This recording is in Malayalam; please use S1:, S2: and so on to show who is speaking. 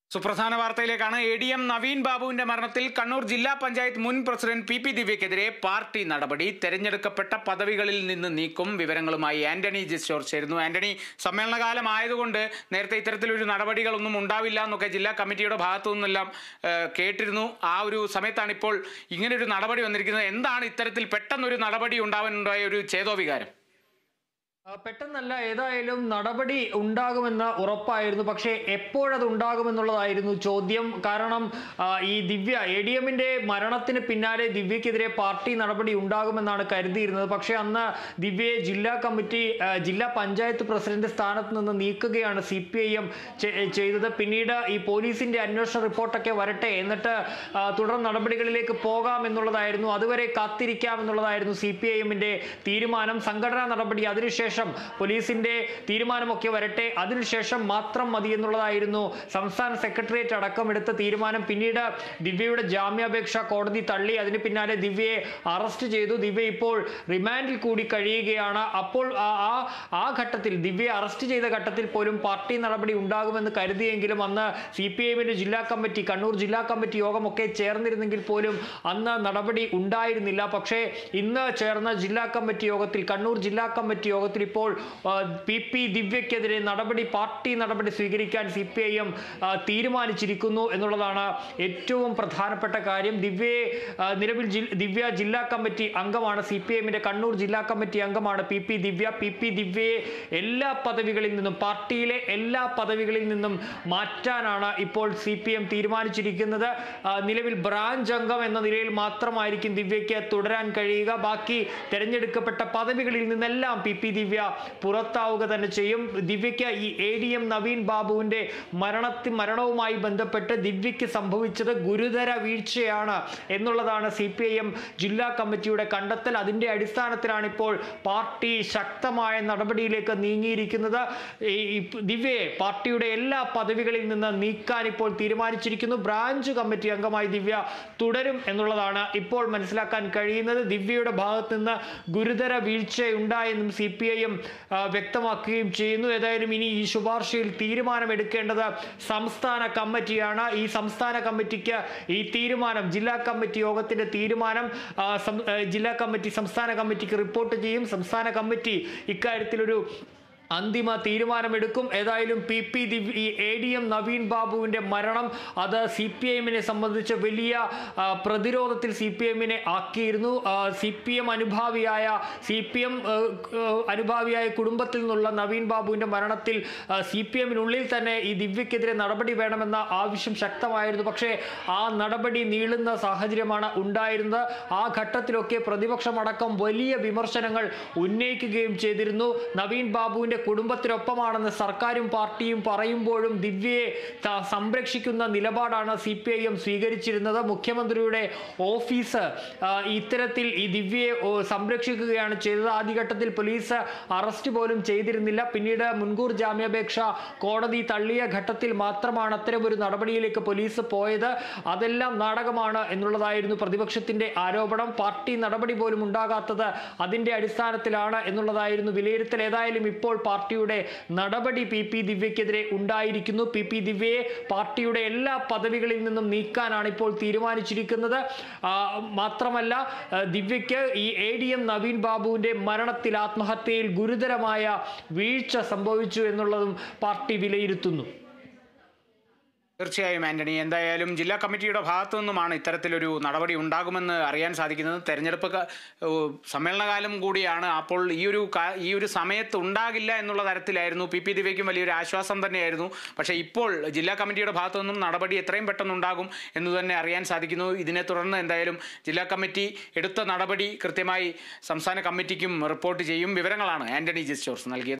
S1: സുപ്രധാന വാർത്തയിലേക്കാണ് എ ഡി എം നവീൻ ബാബുവിന്റെ മരണത്തിൽ കണ്ണൂർ ജില്ലാ പഞ്ചായത്ത് മുൻ പ്രസിഡന്റ് പി പി ദിവ്യക്കെതിരെ പാർട്ടി നടപടി തെരഞ്ഞെടുക്കപ്പെട്ട പദവികളിൽ നിന്ന് നീക്കും വിവരങ്ങളുമായി ആന്റണി ജിസ്റ്റോർ ചേരുന്നു ആന്റണി സമ്മേളനകാലം ആയതുകൊണ്ട് നേരത്തെ ഇത്തരത്തിലൊരു നടപടികളൊന്നും ഉണ്ടാവില്ല എന്നൊക്കെ ജില്ലാ കമ്മിറ്റിയുടെ ഭാഗത്തു നിന്നെല്ലാം ഏഹ്, കേട്ടിരുന്നു ആ ഒരു സമയത്താണ് ഇപ്പോൾ ഇങ്ങനൊരു നടപടി വന്നിരിക്കുന്നത് എന്താണ് ഇത്തരത്തിൽ പെട്ടെന്നൊരു നടപടി ഉണ്ടാവാനുണ്ടായ ഒരു ചേതോവികാരം
S2: ആ, പെട്ടെന്നല്ല ഏതായാലും നടപടി ഉണ്ടാകുമെന്ന് ഉറപ്പായിരുന്നു പക്ഷേ എപ്പോഴത് ഉണ്ടാകുമെന്നുള്ളതായിരുന്നു ചോദ്യം കാരണം ആ, ഈ ദിവ്യ എ ഡി എമ്മിന്റെ മരണത്തിന് പിന്നാലെ ദിവ്യക്കെതിരെ പാർട്ടി നടപടി ഉണ്ടാകുമെന്നാണ് കരുതിയിരുന്നത് പക്ഷേ അന്ന് ദിവ്യയെ ജില്ലാ കമ്മിറ്റി ആ, ജില്ലാ പഞ്ചായത്ത് പ്രസിഡന്റ് സ്ഥാനത്ത് നിന്ന് നീക്കുകയാണ് സി പി ഐ എം ചെയ്തത് പിന്നീട് ഈ പോലീസിന്റെ അന്വേഷണ റിപ്പോർട്ടൊക്കെ വരട്ടെ എന്നിട്ട് ആ, തുടർ നടപടികളിലേക്ക് പോകാം എന്നുള്ളതായിരുന്നു അതുവരെ കാത്തിരിക്കാം എന്നുള്ളതായിരുന്നു സി പി ഐ എമ്മിന്റെ തീരുമാനം സംഘടനാ നടപടി അതിനുശേഷം പോലീസിന്റെ തീരുമാനമൊക്കെ വരട്ടെ അതിനുശേഷം മാത്രം മതി എന്നുള്ളതായിരുന്നു സംസ്ഥാന സെക്രട്ടേറിയറ്റ് അടക്കം എടുത്ത തീരുമാനം പിന്നീട് ദിവ്യയുടെ ജാമ്യാപേക്ഷ കോടതി തള്ളി അതിന് പിന്നാലെ ദിവ്യയെ അറസ്റ്റ് ചെയ്തു ദിവ്യ ഇപ്പോൾ റിമാൻഡിൽ കൂടി കഴിയുകയാണ് അപ്പോൾ ആ ആ- ആ ഘട്ടത്തിൽ ദിവ്യയെ അറസ്റ്റ് ചെയ്ത ഘട്ടത്തിൽ പോലും പാർട്ടി നടപടി ഉണ്ടാകുമെന്ന് കരുതിയെങ്കിലും അന്ന് സി പി എമ്മിന്റെ ജില്ലാ കമ്മിറ്റി കണ്ണൂർ ജില്ലാ കമ്മിറ്റി യോഗമൊക്കെ ചേർന്നിരുന്നെങ്കിൽ പോലും അന്ന് നടപടി ഉണ്ടായിരുന്നില്ല പക്ഷേ ഇന്ന് ചേർന്ന ജില്ലാ കമ്മിറ്റി യോഗത്തിൽ കണ്ണൂർ ജില്ലാ കമ്മിറ്റി യോഗത്തിൽ ഇപ്പോൾ ആ, പി പി ദിവ്യക്കെതിരെ നടപടി പാർട്ടി നടപടി സ്വീകരിക്കാൻ സി പി ഐ എം തീരുമാനിച്ചിരിക്കുന്നു എന്നുള്ളതാണ് ഏറ്റവും പ്രധാനപ്പെട്ട കാര്യം ദിവ്യയെ ആ, നിലവിൽ ജി- ദിവ്യ ജില്ലാ കമ്മിറ്റി അംഗമാണ് സി പി എമ്മിന്റെ കണ്ണൂർ ജില്ലാ കമ്മിറ്റി അംഗമാണ് P P Divya P P ദിവ്യയെ എല്ലാ പദവികളിൽ നിന്നും പാർട്ടിയിലെ എല്ലാ പദവികളിൽ നിന്നും മാറ്റാനാണ് ഇപ്പോൾ സി പി എം തീരുമാനിച്ചിരിക്കുന്നത് ആ, നിലവിൽ ബ്രാഞ്ച് അംഗം എന്ന നിലയിൽ മാത്രമായിരിക്കും ദിവ്യയ്ക്ക് തുടരാൻ കഴിയുക ബാക്കി തെരഞ്ഞെടുക്കപ്പെട്ട പദവികളിൽ നിന്നെല്ലാം പി പി ദിവ്യ പുറത്താവുക തന്നെ ചെയ്യും ദിവ്യയ്ക്ക് ഈ എ ഡി എം നവീൻ ബാബുവിന്റെ മരണത്തി മരണവുമായി ബന്ധപ്പെട്ട് ദിവ്യയ്ക്ക് സംഭവിച്ചത് ഗുരുതര വീഴ്ചയാണ് എന്നുള്ളതാണ് സി പി ഐ എം ജില്ലാ കമ്മിറ്റിയുടെ കണ്ടെത്തൽ അതിന്റെ അടിസ്ഥാനത്തിലാണ് ഇപ്പോൾ പാർട്ടി ശക്തമായ നടപടിയിലേക്ക് നീങ്ങിയിരിക്കുന്നത് ഈ ഈ ദിവ്യയെ പാർട്ടിയുടെ എല്ലാ പദവികളിൽ നിന്ന് നീക്കാൻ ഇപ്പോൾ തീരുമാനിച്ചിരിക്കുന്നു ബ്രാഞ്ച് കമ്മിറ്റി അംഗമായി ദിവ്യ തുടരും എന്നുള്ളതാണ് ഇപ്പോൾ മനസ്സിലാക്കാൻ കഴിയുന്നത് ദിവ്യയുടെ ഭാഗത്ത് നിന്ന് ഗുരുതര വീഴ്ചയുണ്ടായെന്നും സി പി ഐ എം വ്യക്തമാക്കുകയും ചെയ്യുന്നു ഏതായാലും ഇനി ഈ ശുപാർശയിൽ തീരുമാനമെടുക്കേണ്ടത് സംസ്ഥാന കമ്മിറ്റിയാണ് ഈ സംസ്ഥാന കമ്മിറ്റിക്ക് ഈ തീരുമാനം ജില്ലാ കമ്മിറ്റി യോഗത്തിന്റെ തീരുമാനം ആ, സം- ആ, ജില്ലാ കമ്മിറ്റി സംസ്ഥാന കമ്മിറ്റിക്ക് റിപ്പോർട്ട് ചെയ്യും സംസ്ഥാന കമ്മിറ്റി ഇക്കാര്യത്തിലൊരു അന്തിമ തീരുമാനമെടുക്കും ഏതായാലും പി പി ദിവ്യ ഈ എ ഡി എം നവീൻ ബാബുവിന്റെ മരണം അത് സി പി എമ്മിനെ സംബന്ധിച്ച് വലിയ ആ, പ്രതിരോധത്തിൽ സി പി എമ്മിനെ ആക്കിയിരുന്നു സി പി എം അനുഭാവിയായ സി പി എം അനുഭാവിയായ കുടുംബത്തിൽ നിന്നുള്ള നവീൻ ബാബുവിന്റെ മരണത്തിൽ സി പി എമ്മിനുള്ളിൽ തന്നെ ഈ ദിവ്യക്കെതിരെ നടപടി വേണമെന്ന ആവശ്യം ശക്തമായിരുന്നു പക്ഷേ ആ നടപടി നീളുന്ന സാഹചര്യമാണ് ഉണ്ടായിരുന്നത് ആ ഘട്ടത്തിലൊക്കെ പ്രതിപക്ഷമടക്കം വലിയ വിമർശനങ്ങൾ ഉന്നയിക്കുകയും ചെയ്തിരുന്നു നവീൻ ബാബുവിന്റെ കുടുംബത്തിനൊപ്പമാണെന്ന് സർക്കാരും പാർട്ടിയും പറയുമ്പോഴും ദിവ്യയെ ത- സംരക്ഷിക്കുന്ന നിലപാടാണ് സി പി ഐ എം സ്വീകരിച്ചിരുന്നത് മുഖ്യമന്ത്രിയുടെ ഓഫീസ് ആ, ഇത്തരത്തിൽ ഈ ദിവ്യയെ ഓ, സംരക്ഷിക്കുകയാണ് ചെയ്തത് ആദ്യഘട്ടത്തിൽ പോലീസ് അറസ്റ്റ് പോലും ചെയ്തിരുന്നില്ല പിന്നീട് മുൻകൂർ ജാമ്യാപേക്ഷ കോടതി തള്ളിയ ഘട്ടത്തിൽ മാത്രമാണ് അത്തരം ഒരു നടപടിയിലേക്ക് പോലീസ് പോയത് അതെല്ലാം നാടകമാണ് എന്നുള്ളതായിരുന്നു പ്രതിപക്ഷത്തിന്റെ ആരോപണം പാർട്ടി നടപടി പോലും ഉണ്ടാകാത്തത് അതിന്റെ അടിസ്ഥാനത്തിലാണ് എന്നുള്ളതായിരുന്നു വിലയിരുത്തൽ ഏതായാലും ഇപ്പോൾ പാർട്ടിയുടെ നടപടി പി പി ദിവ്യക്കെതിരെ ഉണ്ടായിരിക്കുന്നു പി പി ദിവ്യയെ പാർട്ടിയുടെ എല്ലാ പദവികളിൽ നിന്നും നീക്കാനാണ് ഇപ്പോൾ തീരുമാനിച്ചിരിക്കുന്നത് ആ, മാത്രമല്ല ആ, ദിവ്യയ്ക്ക് ഈ എ ഡി എം നവീൻ ബാബുവിന്റെ മരണത്തിൽ ആത്മഹത്യയിൽ ഗുരുതരമായ വീഴ്ച സംഭവിച്ചു എന്നുള്ളതും പാർട്ടി വിലയിരുത്തുന്നു
S1: തീർച്ചയായും ആന്റണി എന്തായാലും ജില്ലാ കമ്മിറ്റിയുടെ ഭാഗത്തു നിന്നുമാണ് ഇത്തരത്തിലൊരു നടപടി ഉണ്ടാകുമെന്ന് അറിയാൻ സാധിക്കുന്നത് തെരഞ്ഞെടുപ്പ് ക- ഓ, സമ്മേളനകാലം കൂടിയാണ് അപ്പോൾ ഈ ഒരു കാ- ഈ ഒരു സമയത്ത് ഉണ്ടാകില്ല എന്നുള്ള തരത്തിലായിരുന്നു പി പി ദിവ്യയ്ക്കും വലിയൊരു ആശ്വാസം തന്നെയായിരുന്നു പക്ഷേ ഇപ്പോൾ ജില്ലാ കമ്മിറ്റിയുടെ ഭാഗത്തു നിന്നും നടപടി എത്രയും പെട്ടെന്ന് ഉണ്ടാകും എന്ന് തന്നെ അറിയാൻ സാധിക്കുന്നു ഇതിനെ തുടർന്ന് എന്തായാലും ജില്ലാ കമ്മിറ്റി എടുത്ത നടപടി കൃത്യമായി സംസ്ഥാന കമ്മിറ്റിക്കും റിപ്പോർട്ട് ചെയ്യും വിവരങ്ങളാണ് ആന്റണി ജസ്റ്റോർസ് നൽകിയത്